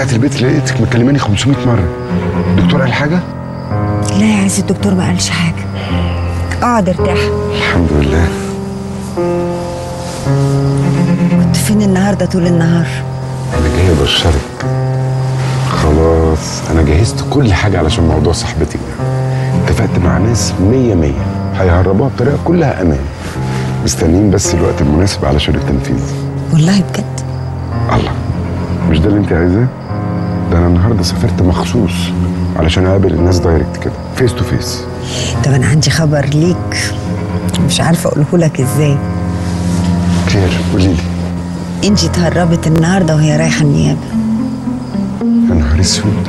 رجعت البيت لقيتك مكلماني 500 مره الدكتور قال حاجه لا يا عز الدكتور ما قالش حاجه اقعد ارتاح الحمد لله كنت فين النهارده طول النهار انا جاي ابشرك خلاص انا جهزت كل حاجه علشان موضوع صاحبتك ده اتفقت مع ناس مية مية هيهربوها بطريقه كلها امان مستنيين بس الوقت المناسب علشان التنفيذ والله بجد الله مش ده اللي انت عايزاه ده انا النهارده سافرت مخصوص علشان اقابل الناس دايركت كده فيس تو فيس طب انا عندي خبر ليك مش عارفه اقوله لك ازاي خير قولي لي انجي اتهربت النهارده وهي رايحه النيابه يا نهار اسود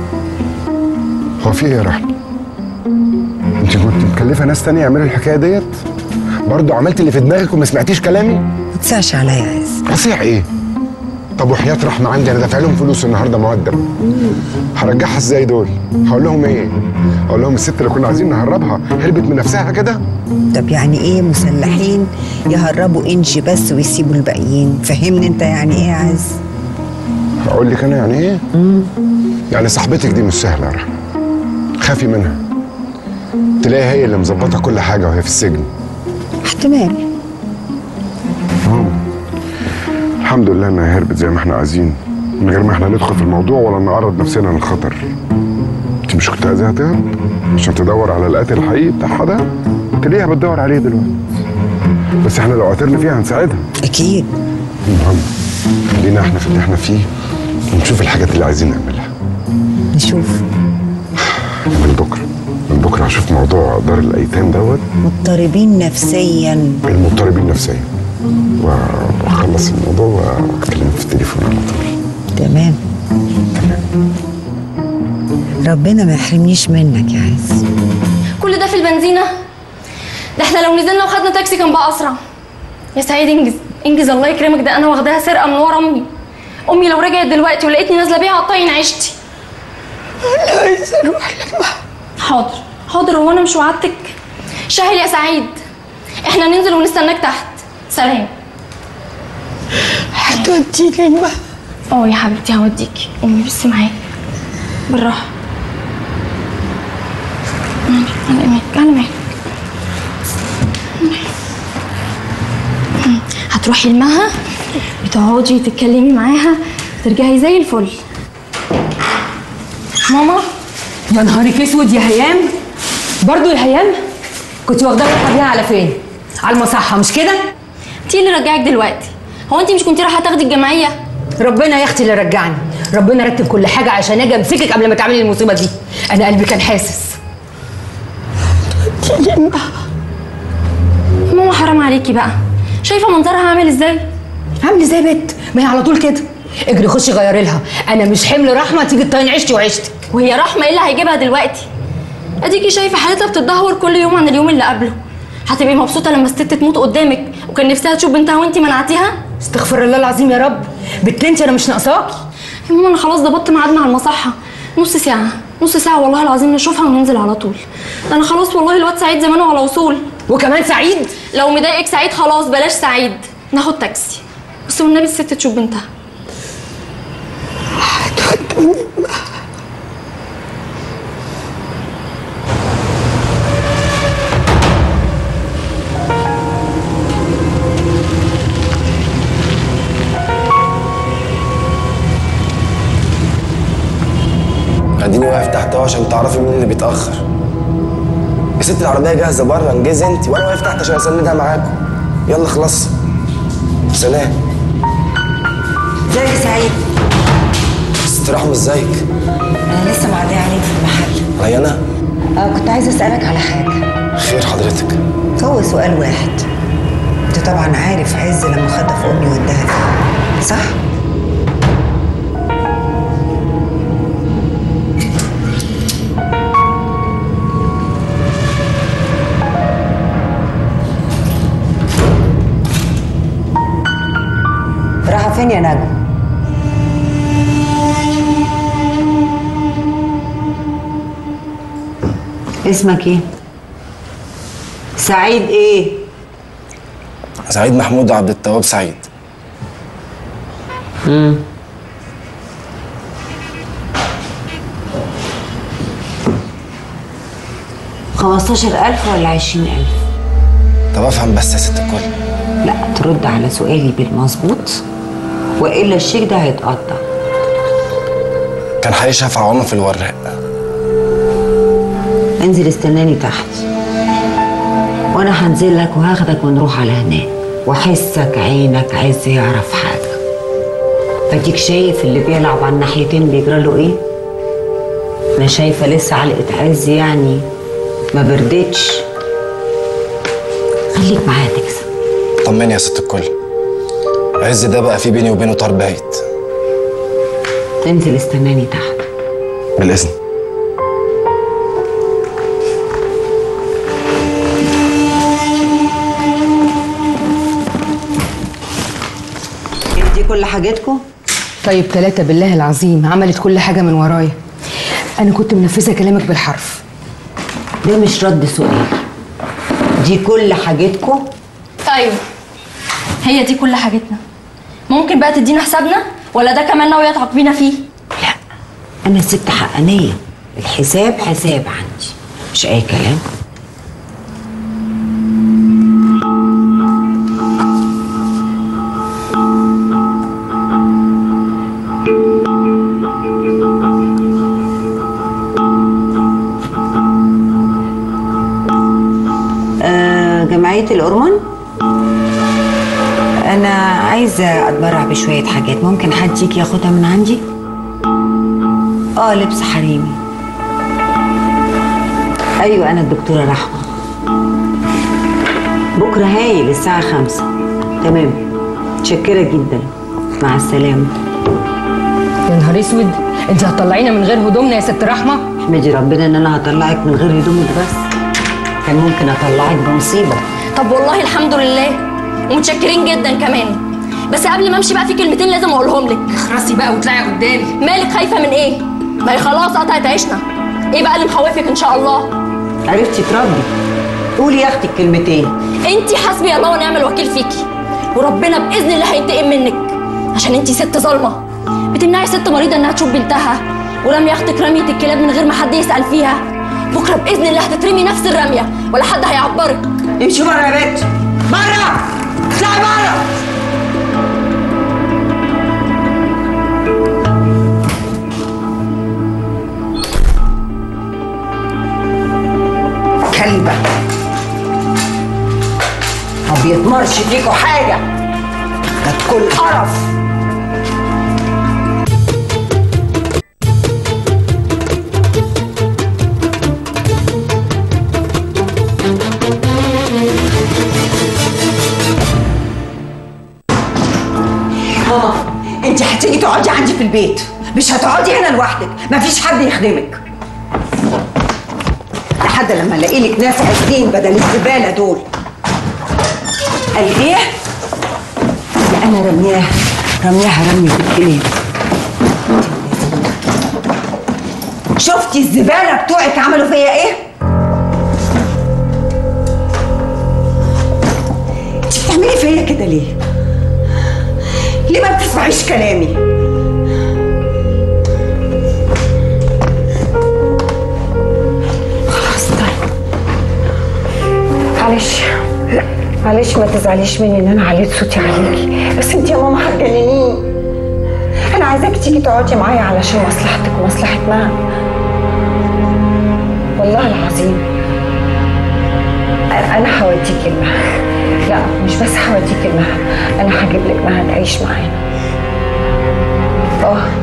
هو في ايه يا رحمه انت كنت مكلفه ناس تانية يعملوا الحكايه ديت برضه عملت اللي في دماغك وما سمعتيش كلامي ما تسعش عليا يا عز اصيح ايه طب وحياة رحمة عندي انا دافع لهم فلوس النهارده مقدم هرجعها ازاي دول هقول لهم ايه هقول لهم الست اللي كنا عايزين نهربها هربت من نفسها كده طب يعني ايه مسلحين يهربوا انجي بس ويسيبوا الباقيين فهمني انت يعني ايه يا عز هقول لك انا يعني ايه يعني صاحبتك دي مش سهله يا رحمة خافي منها تلاقي هي اللي مظبطه كل حاجه وهي في السجن احتمال آه. الحمد لله انها هربت زي ما احنا عايزين من غير ما احنا ندخل في الموضوع ولا نعرض نفسنا للخطر انت مش كنت عايزاها تهرب عشان تدور على القاتل الحقيقي بتاعها ده تلاقيها بتدور عليه دلوقتي بس احنا لو عثرنا فيها هنساعدها اكيد المهم خلينا احنا في اللي احنا فيه ونشوف الحاجات اللي عايزين نعملها نشوف من بكره من بكره هشوف موضوع دار الايتام دوت مضطربين نفسيا المضطربين نفسيا واخلص الموضوع واكلمك في التليفون على طول تمام ربنا ما يحرمنيش منك يا عز كل ده في البنزينة ده احنا لو نزلنا وخدنا تاكسي كان بقى اسرع يا سعيد انجز انجز الله يكرمك ده انا واخداها سرقه من ورا امي امي لو رجعت دلوقتي ولقيتني نازله بيها هتطين عيشتي انا عايزه اروح حاضر حاضر هو انا مش وعدتك شاهل يا سعيد احنا ننزل ونستناك تحت سلام هتوديني بقى اه يا حبيبتي هوديكي امي بس معايا بالراحه على ايمانك على مهلك هتروحي لمها بتقعدي تتكلمي معاها ترجعي زي الفل ماما يا نهارك اسود يا هيام برضو يا هيام كنت واخداها رايحه بيها على فين على المصحه مش كده انتي اللي رجعك دلوقتي هو انتي مش كنتي رايحه تاخدي الجمعيه ربنا يا اختي اللي رجعني ربنا رتب كل حاجه عشان اجي امسكك قبل ما تعملي المصيبه دي انا قلبي كان حاسس ماما حرام عليكي بقى شايفه منظرها عامل ازاي عامل ازاي يا بت ما هي على طول كده اجري خشي غيري لها انا مش حمل رحمه تيجي تطين عيشتي وعيشتك وهي رحمه ايه اللي هيجيبها دلوقتي اديكي شايفه حالتها بتتدهور كل يوم عن اليوم اللي قبله هتبقي مبسوطه لما الست تموت قدامك وكان نفسها تشوف بنتها وانتي منعتيها استغفر الله العظيم يا رب بت انت انا مش ناقصاكي يا ماما انا خلاص ضبطت ميعاد مع المصحه نص ساعه نص ساعه والله العظيم نشوفها وننزل على طول ده انا خلاص والله الواد سعيد زمانه على وصول وكمان سعيد لو مضايقك سعيد خلاص بلاش سعيد ناخد تاكسي بس والنبي الست تشوف بنتها اديني واقف تحت اهو عشان تعرفي مين اللي بيتاخر يا ست العربيه جاهزه بره انجزي انت وانا واقف تحت عشان اسندها معاكم يلا خلاص سلام ازيك يا سعيد ست رحمه ازيك انا لسه معديه عليك في المحل علي انا اه كنت عايزه اسالك على حاجه خير حضرتك هو سؤال واحد انت طبعا عارف عز لما خطف امي وداها فين صح راحه فين يا نجم اسمك ايه سعيد ايه سعيد محمود عبد التواب سعيد 15000 ولا 20000 طب افهم بس يا ست الكل لا ترد على سؤالي بالمظبوط والا الشيك ده هيتقطع كان هيشرف عوامه في الوراق انزل استناني تحت وانا هنزل لك وهاخدك ونروح على هناك واحسك عينك عايز يعرف حاجه اديك شايف اللي بيلعب على الناحيتين بيجرى له ايه انا شايفه لسه علقه عز يعني ما بردتش خليك معايا تكسب طمني يا ست الكل عز ده بقى في بيني وبينه طار بايت انزل استناني تحت بالاذن دي كل حاجتكم طيب ثلاثة بالله العظيم عملت كل حاجة من ورايا أنا كنت منفذة كلامك بالحرف ده مش رد سؤال دي كل حاجتكم ايوه هي دي كل حاجتنا ممكن بقى تدينا حسابنا ولا ده كمان ناوي تعاقبينا فيه لا انا ست حقانيه الحساب حساب عندي مش اي كلام آه، جمعية الأورمان أنا عايزة أتبرع بشوية حاجات ممكن حد يجي ياخدها من عندي؟ اه لبس حريمي ايوه انا الدكتوره رحمه بكره هايل الساعه خمسة تمام متشكره جدا مع السلامه يا نهار اسود انت هتطلعينا من غير هدومنا يا ست رحمة احمدي ربنا ان انا هطلعك من غير هدومك بس كان ممكن اطلعك بمصيبه طب والله الحمد لله ومتشكرين جدا كمان بس قبل ما امشي بقى في كلمتين لازم اقولهم لك اخرسي بقى وطلعي قدامي مالك خايفه من ايه ما هي خلاص قطعت عيشنا ايه بقى اللي مخوفك ان شاء الله عرفتي تربي قولي يا اختي الكلمتين انت حسبي الله ونعم الوكيل فيكي وربنا باذن الله هينتقم منك عشان انت ست ظالمه بتمنعي ست مريضه انها تشوف بنتها ورمي اختك رميه الكلاب من غير ما حد يسال فيها بكره باذن الله هتترمي نفس الرميه ولا حد هيعبرك امشي بره يا بنت بره اطلعي بره كلبة ما بيضمرش فيكوا حاجة ده تكون قرف ماما انت هتيجي تقعدي عندي في البيت مش هتقعدي هنا لوحدك مفيش حد يخدمك لحد لما الاقي لك ناس عايزين بدل الزباله دول قال ايه؟ يا انا رمياها رمياها رمي في الكلاب شفتي الزباله بتوعك عملوا فيا ايه؟ انت بتعملي فيا كده ليه؟ ليه ما بتسمعيش كلامي؟ خلاص طيب معلش معلش ما تزعليش مني ان انا عليت صوتي عليكي بس انت يا ماما هتجننيني انا عايزاكي تيجي تقعدي معايا علشان مصلحتك ومصلحه مها والله العظيم أ- انا هوديكي المها لا مش بس هوديكي المها انا هجيب لك مها تعيش معانا اه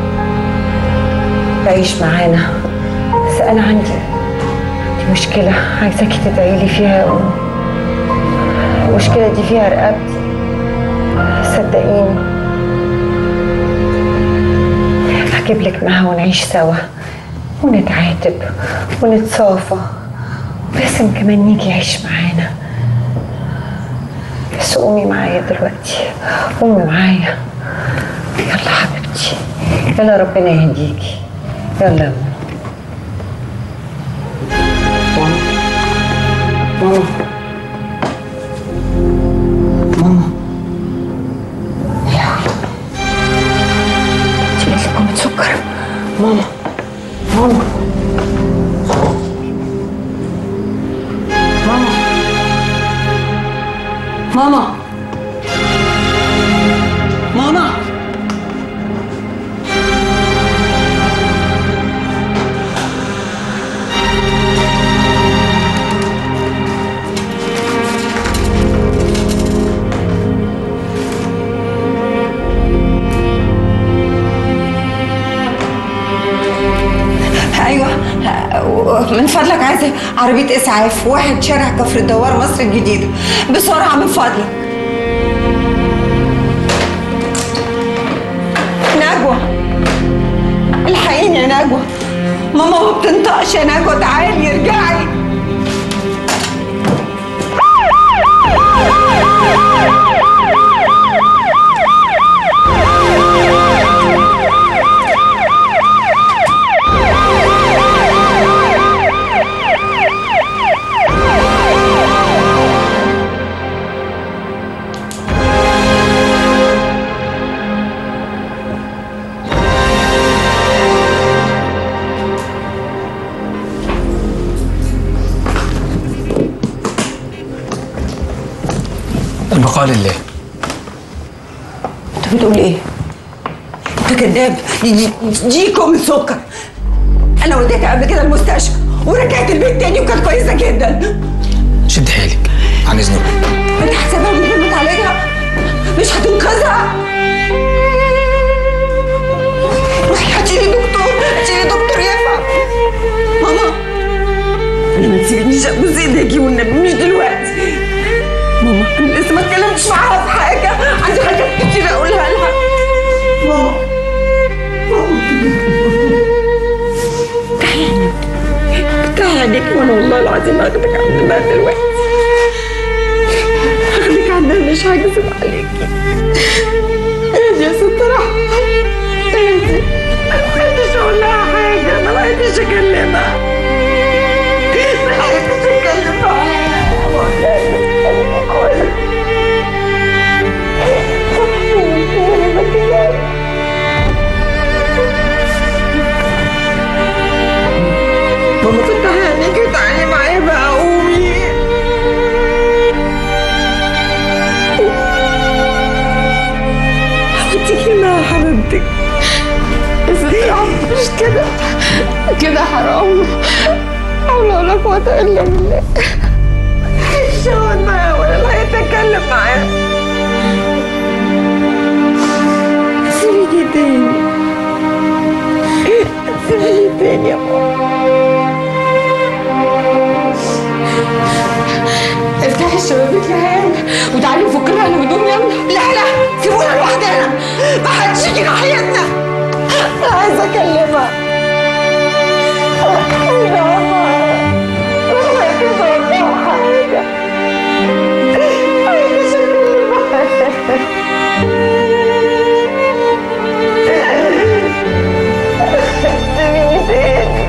تعيش معانا بس انا عندي دي مشكله عايزاكي تدعي لي فيها يا أم. المشكله دي فيها رقبتي صدقيني هجيب لك معاها ونعيش سوا ونتعاتب ونتصافى باسم كمان يجي يعيش معانا بس قومي معايا دلوقتي قومي معايا يلا حبيبتي يلا ربنا يهديكي يلا يا ماما ماما ماما يا انت جات لك كومة سكر ماما ماما ماما ماما ايوه من فضلك عايزه عربيه اسعاف واحد شارع كفر الدوار مصر الجديده بسرعه من فضلك نجوى الحقيني يا نجوى ماما ما بتنطقش يا نجوى تعالي ارجعي البقاء لله انت بتقول ايه؟ انت كذاب دي, دي, دي كوم سكر انا وديتها قبل كده المستشفى ورجعت البيت تاني وكانت كويسه جدا شد حيلك عن اذنكم انت حسابها من غير ما تعالجها مش هتنقذها روحي هاتي لي دكتور هاتي لي دكتور يفهم ماما انا ما تسيبنيش ابوس ايديكي والنبي مش دلوقتي ماما انا لسه ما اتكلمتش معاها في حاجه عندي حاجات كتير اقولها لها ماما افتحي عينيك وانا والله العظيم هاخدك عندنا دلوقتي هاخدك عندنا مش هكذب عليكي اهدي يا ست رحمة اهدي انا ما لحقتش اقول لها حاجة ما لحقتش اكلمها ما لحقتش اتكلم معاها ماما فتحي عينيكي وتعالي معايا بقى قومي حبيبتي لنا يا حبيبتي يا ستي عم مش كده كده حرام حول ولا قوة إلا بالله مش هقعد معاها ولا لقيت أتكلم معاها سيبيني تاني سيبيني تاني يا ماما افتحي الشبابيك يا هان وتعالي نفك لها الهدوم يلا لا لا سيبونا لوحدنا ما حدش يجي ناحيتنا انا عايزه اكلمها يا ماما مش عايزه اقول لها حاجه عايزه اكلمها تاني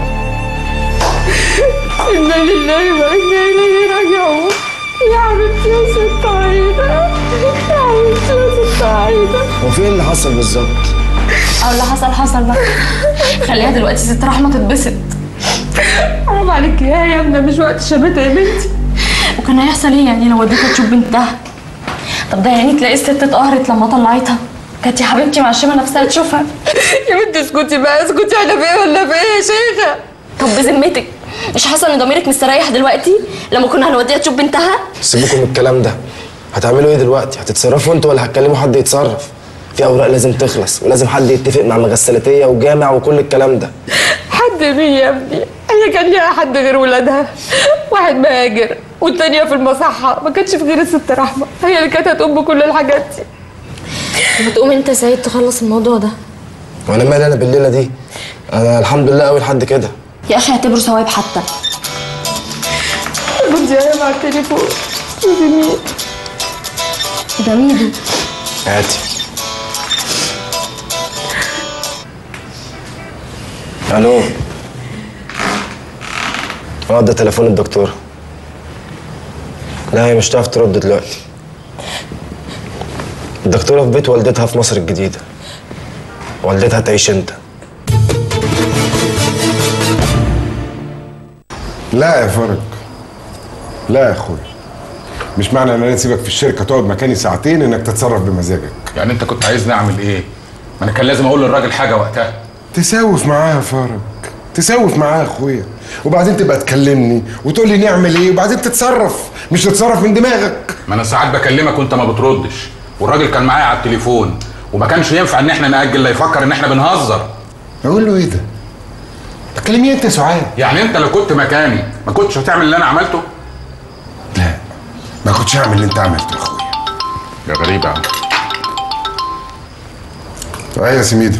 إنا لله وإنا إليه راجعون يا حبيبتي يا ست عايدة يا حبيبتي يا ست عايدة هو في ايه اللي حصل بالظبط؟ او اللي حصل حصل بقى خليها دلوقتي ست رحمه تتبسط حرام عليك يا يا ابني مش وقت شبكة يا بنتي وكان هيحصل ايه يعني لو وديتها تشوف بنتها طب ده يعني تلاقي الست اتقهرت لما طلعتها كانت يا حبيبتي معشمه نفسها تشوفها يا بنتي اسكتي بقى اسكتي احنا في ايه ولا في ايه يا شيخة طب بذمتك مش حاسه ان ضميرك مستريح دلوقتي لما كنا هنوديها تشوف بنتها سيبوكم من الكلام ده هتعملوا ايه دلوقتي؟ هتتصرفوا انتوا ولا هتكلموا حد يتصرف؟ في اوراق لازم تخلص ولازم حد يتفق مع مغسلاتيه وجامع وكل الكلام ده حد مين يا ابني هي كان ليها حد غير ولادها واحد مهاجر والتانية في المصحة ما كانش في غير الست رحمة هي اللي كانت هتقوم بكل الحاجات دي طب تقوم انت سعيد تخلص الموضوع ده وانا مالي انا بالليله دي؟ انا الحمد لله قوي لحد كده يا اخي اعتبره ثواب حتى كنت جاية مع التليفون شوفي مين ده ميدو هاتي الو اه ده تليفون الدكتورة لا هي مش هتعرف ترد دلوقتي الدكتورة في بيت والدتها في مصر الجديدة والدتها تعيش انت لا يا فرج لا يا اخويا مش معنى ان انا اسيبك في الشركه تقعد مكاني ساعتين انك تتصرف بمزاجك يعني انت كنت عايزني اعمل ايه ما انا كان لازم اقول للراجل حاجه وقتها تساوف معاه يا فرج تساوف معاه يا اخويا وبعدين تبقى تكلمني وتقول لي نعمل ايه وبعدين تتصرف مش تتصرف من دماغك ما انا ساعات بكلمك وانت ما بتردش والراجل كان معايا على التليفون وما كانش ينفع ان احنا ناجل لا يفكر ان احنا بنهزر اقول له ايه ده تكلمني انت يا سعاد يعني انت لو كنت مكاني ما كنتش هتعمل اللي انا عملته لا ما كنتش هعمل اللي انت عملته يا اخويا يا غريب يا عم ايه يا سميدة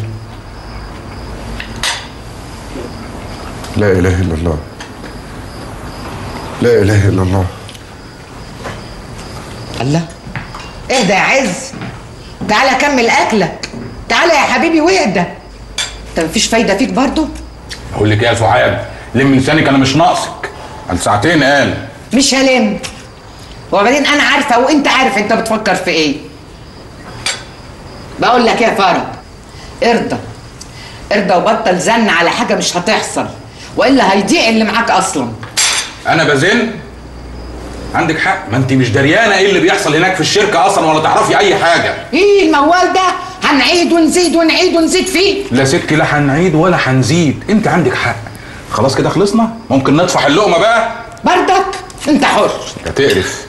لا اله الا الله لا اله الا الله الله اهدى يا عز تعالى كمل اكلك تعالى يا حبيبي واهدى انت مفيش فايده فيك برضو اقول لك ايه يا سعاد لم لسانك انا مش ناقصك قال ساعتين قال مش هلم وبعدين انا عارفه وانت عارف انت بتفكر في ايه بقول لك يا فرج ارضى ارضى وبطل زن على حاجه مش هتحصل والا هيضيع اللي معاك اصلا انا بزن عندك حق ما انت مش دريانه ايه اللي بيحصل هناك في الشركه اصلا ولا تعرفي اي حاجه ايه الموال ده هنعيد ونزيد ونعيد ونزيد فيه لا ستي لا هنعيد ولا هنزيد انت عندك حق خلاص كده خلصنا ممكن نطفح اللقمه بقى برضك انت حر يا تقرف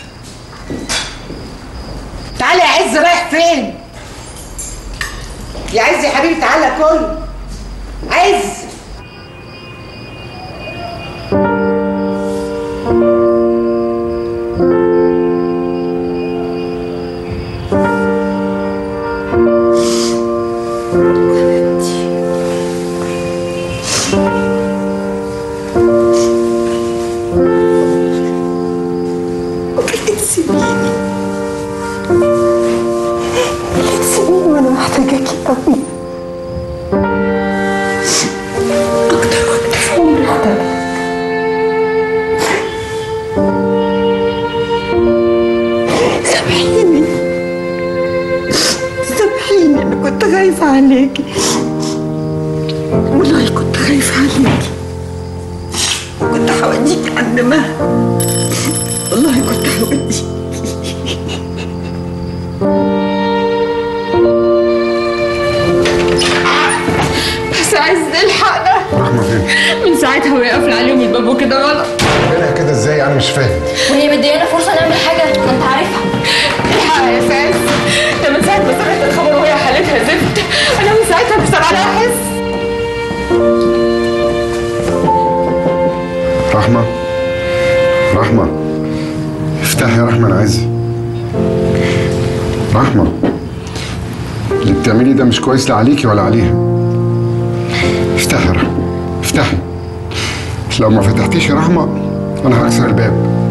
تعالى يا عز رايح فين يا عز يا حبيبي تعالى كل عز سيبيني سيبيني وانا محتاجاكي قوي اكتر وقت في عمري احتاجك سامحيني سامحيني انا كنت خايفة عليكي والله كنت خايفة عليكي كنت هوديكي عند مها والله كنت هوديكي بس عايز الحقنا رحمه فين من ساعتها وهي قافله عليهم الباب وكده غلط انا كده ازاي انا مش فاهم وهي مديانا فرصه نعمل حاجه ما انت عارفها الحق يا ساس ده من ساعه ما سمعت الخبر وهي حالتها زفت انا من ساعتها مش طالعه لها احس رحمه رحمه افتحي يا رحمه انا عايز رحمه اللي بتعمليه ده مش كويس لا عليكي ولا عليها افتحي يا رحمه افتحي لو ما فتحتيش يا رحمه انا هكسر الباب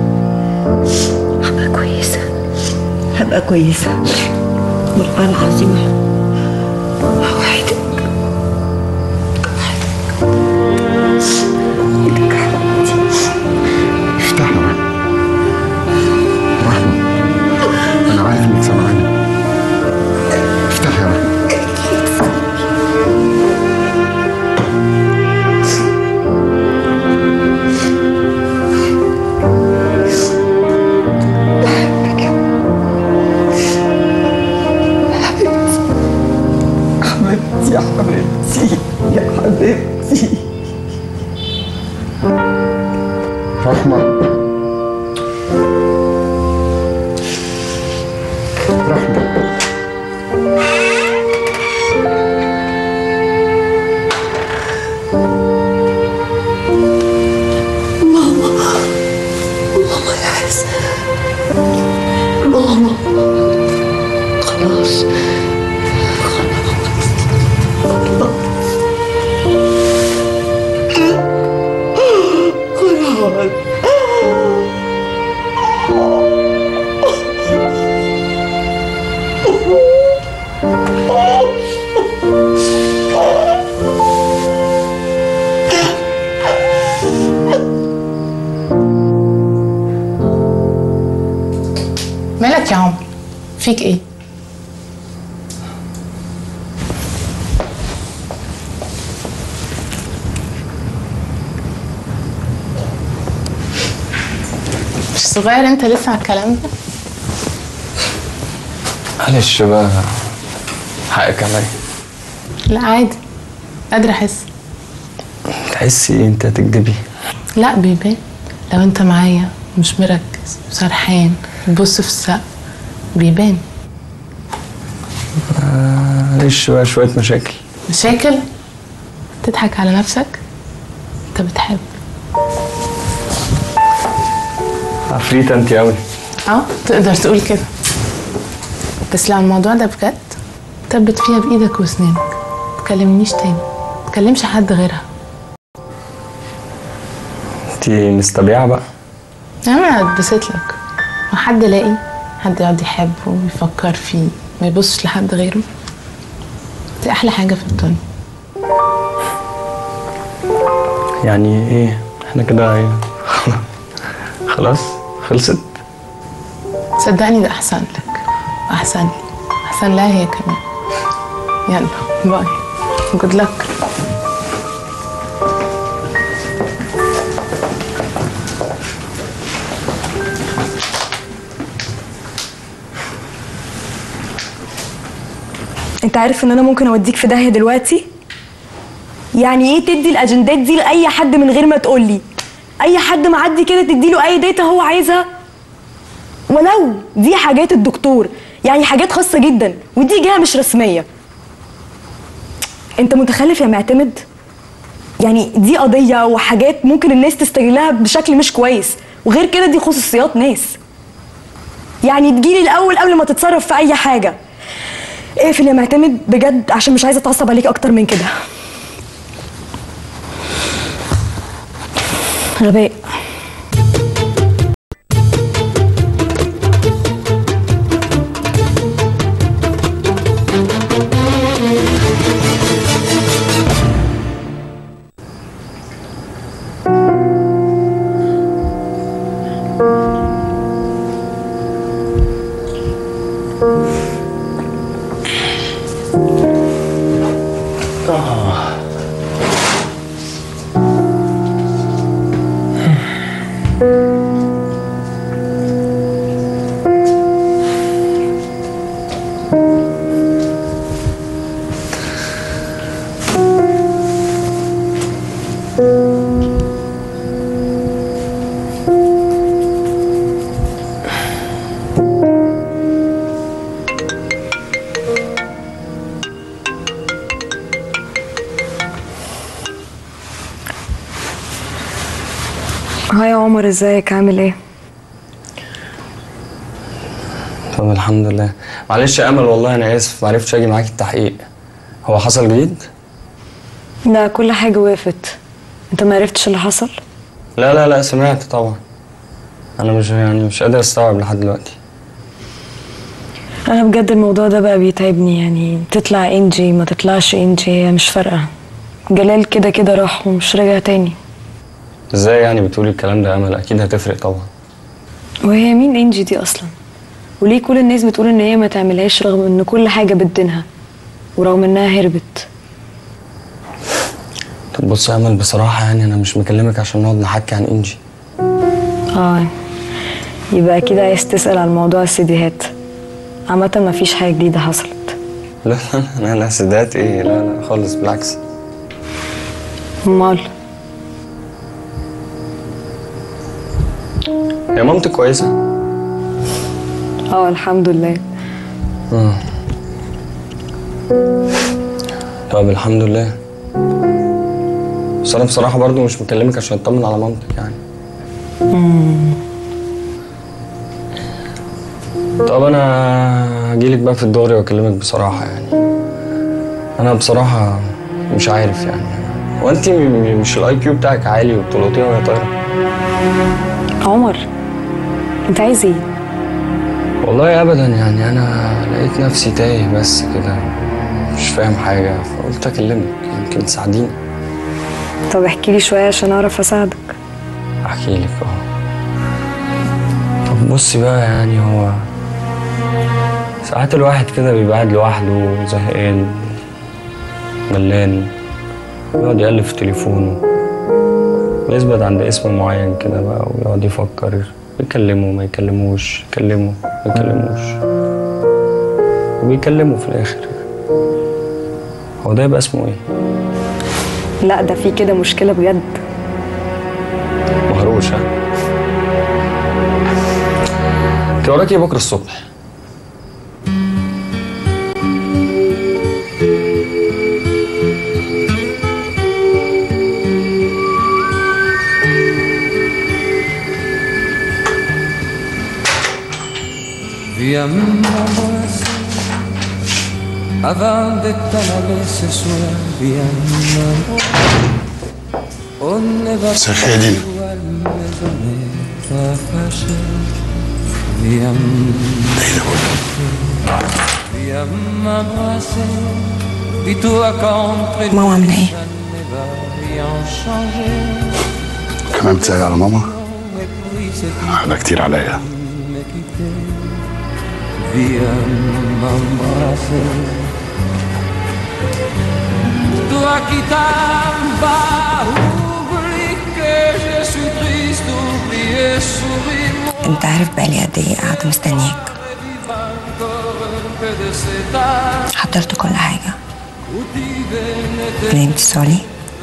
هبقى كويسة هبقى كويسة والله العظيم أوعدك أوعدك يا حبيبتي افتحي يا رحمه رحمه انا عارف انك سامعاني افتحي يا رحمه حبيبتي يا حبيبتي يا حبيبتي رحمه رحمه ماما يا عز ماما خلاص خلاص مالك يا عمر فيك ايه صغير انت لسه على الكلام ده معلش بقى حقك عليا لا عادي قادرة احس تحسي ايه انت هتكدبي لا بيبان لو انت معايا مش مركز سرحان بتبص في السقف بيبان معلش بقى شوية مشاكل مشاكل تضحك على نفسك انت بتحب عفريتة انت قوي اه تقدر تقول كده بس لو الموضوع ده بجد تثبت فيها بايدك واسنانك متكلمنيش تاني متكلمش حد غيرها انت مستبيعة بقى انا هتبسط لك وحد لاقي حد يقعد يحبه ويفكر فيه ما يبصش لحد غيره دي احلى حاجه في الدنيا يعني ايه احنا كده ايه خلاص خلصت صدقني ده احسن لك واحسن لي احسن لها هي كمان يلا باي جود لك انت عارف ان انا ممكن اوديك في داهيه دلوقتي يعني ايه تدي الاجندات دي لاي حد من غير ما تقولي اي حد معدي كده تديله اي داتا هو عايزها ولو دي حاجات الدكتور يعني حاجات خاصه جدا ودي جهه مش رسميه انت متخلف يا معتمد يعني دي قضيه وحاجات ممكن الناس تستغلها بشكل مش كويس وغير كده دي خصوصيات ناس يعني تجيلي الاول قبل ما تتصرف في اي حاجه اقفل يا معتمد بجد عشان مش عايزه اتعصب عليك اكتر من كده غباء هاي يا عمر ازيك عامل ايه طب الحمد لله معلش يا امل والله انا اسف معرفتش اجي معاكي التحقيق هو حصل جديد لا كل حاجه وقفت انت ما عرفتش اللي حصل لا لا لا سمعت طبعا انا مش يعني مش قادر استوعب لحد دلوقتي انا بجد الموضوع ده بقى بيتعبني يعني تطلع انجي ما تطلعش انجي هي مش فارقه جلال كده كده راح ومش راجع تاني ازاي يعني بتقولي الكلام ده يا امل اكيد هتفرق طبعا وهي مين انجي دي اصلا وليه كل الناس بتقول ان هي ما تعملهاش رغم ان كل حاجه بدينها ورغم انها هربت طب بص يا امل بصراحه يعني انا مش مكلمك عشان نقعد نحكي عن انجي اه يبقى كده عايز تسال على موضوع السيديهات عامه ما فيش حاجه جديده حصلت لا لا لا لا سدات ايه لا لا خالص بالعكس امال هي مامتك كويسه اه الحمد لله اه طب الحمد لله بس انا بصراحه برضو مش مكلمك عشان اطمن على مامتك يعني طب انا هجيلك بقى في الدوري واكلمك بصراحه يعني انا بصراحه مش عارف يعني هو انت مش الاي كيو بتاعك عالي وبتلقطيها وهي طايره عمر انت عايز ايه والله ابدا يعني انا لقيت نفسي تايه بس كده مش فاهم حاجه فقلت اكلمك يمكن تساعديني طب احكي لي شويه عشان اعرف اساعدك احكي لك اه طب بصي بقى يعني هو ساعات الواحد كده بيبقى قاعد لوحده زهقان ملان يقعد يقلب في تليفونه ويثبت عند اسم معين كده بقى ويقعد يفكر يكلموا ما يكلموش يكلموا ما يكلموش وبيكلموا في الاخر هو ده يبقى اسمه ايه لا ده في كده مشكله بجد مهروش ها انت وراك ايه بكره الصبح Viens m'embrasser avant de t'en aller ce soir. Viens m'embrasser. On ne va مساء الخير يا دينا pas à la maison, n'est pas fâché. Viens Viens m'embrasser. Dis-toi qu'entre nous, ماما عاملة ايه؟ ça ne va rien changer. كمان بتسألي على ماما Et puis c'est ده كتير عليا me quitter. Viens m'embrasser. Toi qui t'en vas, oublie que je suis triste, oublie et souris-moi. انت عارف بقالي قد ايه قاعدة مستنياك Que de cet âge حضرت كل حاجة où tu venais de نمت سولي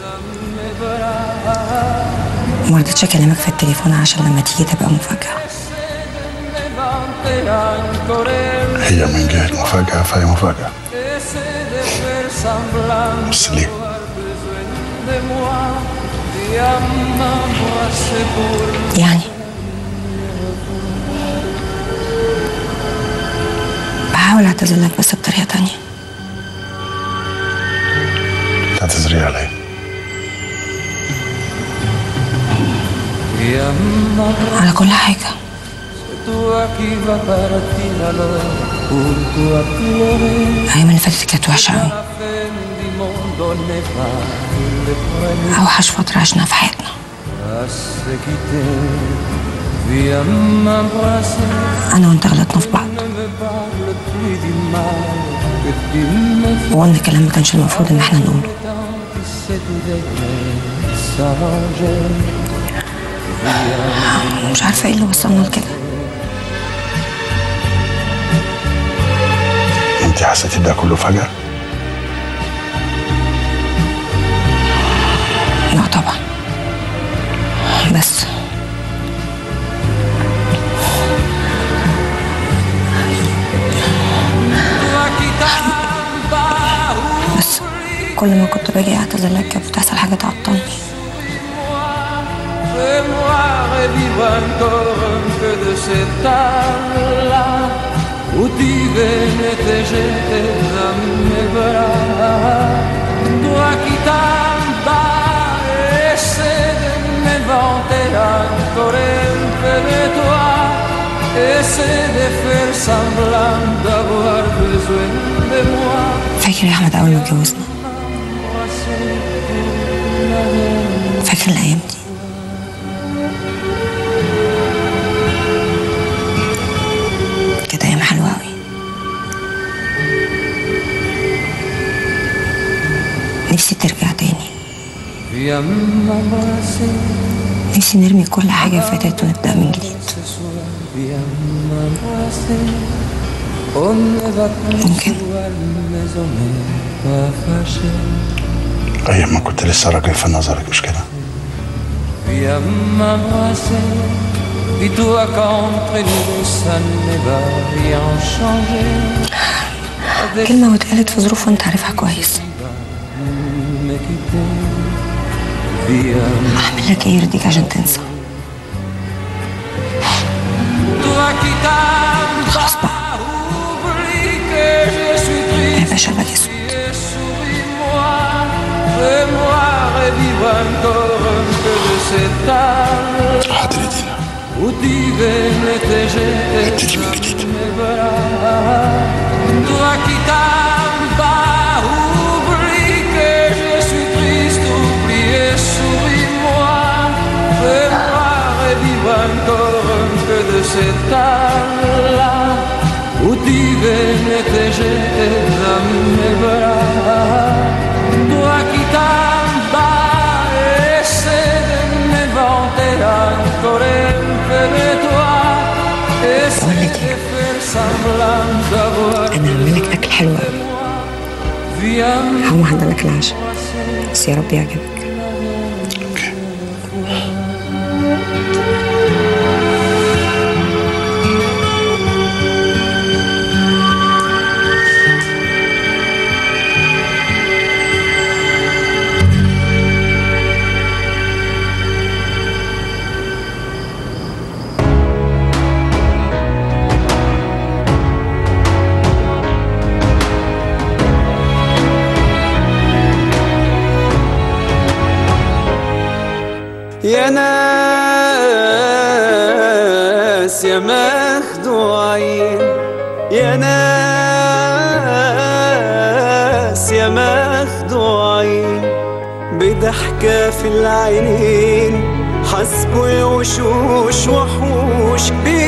مرضتش اكلمك في التليفون عشان لما تيجي تبقى مفاجأة m'inventer encore un هي من جهة مفاجأة فهي مفاجأة Essaie de faire semblant بس ليه؟ de moi. Viens m'embrasser pour يعني بحاول اعتذر لك بس بطريقة تانية تعتذري عليا Viens m'embrasser. على كل حاجة Toi qui vas partir alors, pourquoi pleurer الأيام اللي فاتت كانت وحشة أوي La fin du monde, on n'est pas le premier أوحش فترة عشنا في حياتنا à se quitter. Viens m'embrasser, أنا وأنت غلطنا في بعض ne me parle plus du mal que tu me fais. وقلنا كلام ما كانش المفروض إن احنا نقوله Tant que c'est tout degré, s'arranger. مش عارفة ايه اللي وصلنا لكده انت حسيتي ده كله فجأة؟ لا طبعا بس Toi qui t'en vas, بس كل ما كنت باجي اعتذر لك كانت بتحصل حاجة تعطلني fais-moi revivre encore un peu de cet âge-là où tu venais te jeter dans mes bras. Toi qui t'en vas, essaie de m'inventer encore un peu de toi. Essaie de faire semblant d'avoir besoin de moi. فاكر يا أحمد أول ما اتجوزنا فاكر الأيام دي كانت أيام حلوة أوي نفسي ترجع تاني Viens m'embrasser. نفسي نرمي كل حاجة فاتت ونبدأ من جديد Ce soir, viens m'embrasser. On ne va plus ممكن à la maison, mais pas fâché. أيام ما كنت لسه راجل في نظرك مش كده؟ Viens m'embrasser. Dis-toi qu'entre nous, ça ne va rien changer. Avec كلمة واتقالت في ظروف وانت عارفها كويس me quitter. Viens, أعمل لك ايه يرضيك عشان تنسى toi qui t'en خلاص بقى vas, oublie que je suis ما triste. يبقاش أبدا اسود Et souris-moi, fais-moi revivre encore un peu de cet âge حاضر يا دينا où tu venais te jeter ابتدي من جديد dans mes bras. Toi qui t'en vas, oublie que je suis triste, oublie et souris-moi, fais-moi revivre encore un peu de cet âge-là où tu venais te jeter dans mes bras. Toi qui t'en vas, essaie de m'inventer encore un peu de toi. semblant d'avoir انا هعمل لك اكل حلو قوي Viens هقوم احضر لك العشاء بس يا رب يعجبك يا ناس يا مخدوعين يا ناس يا مخدوعين بضحكة في العينين حسبوا الوشوش وحوش بي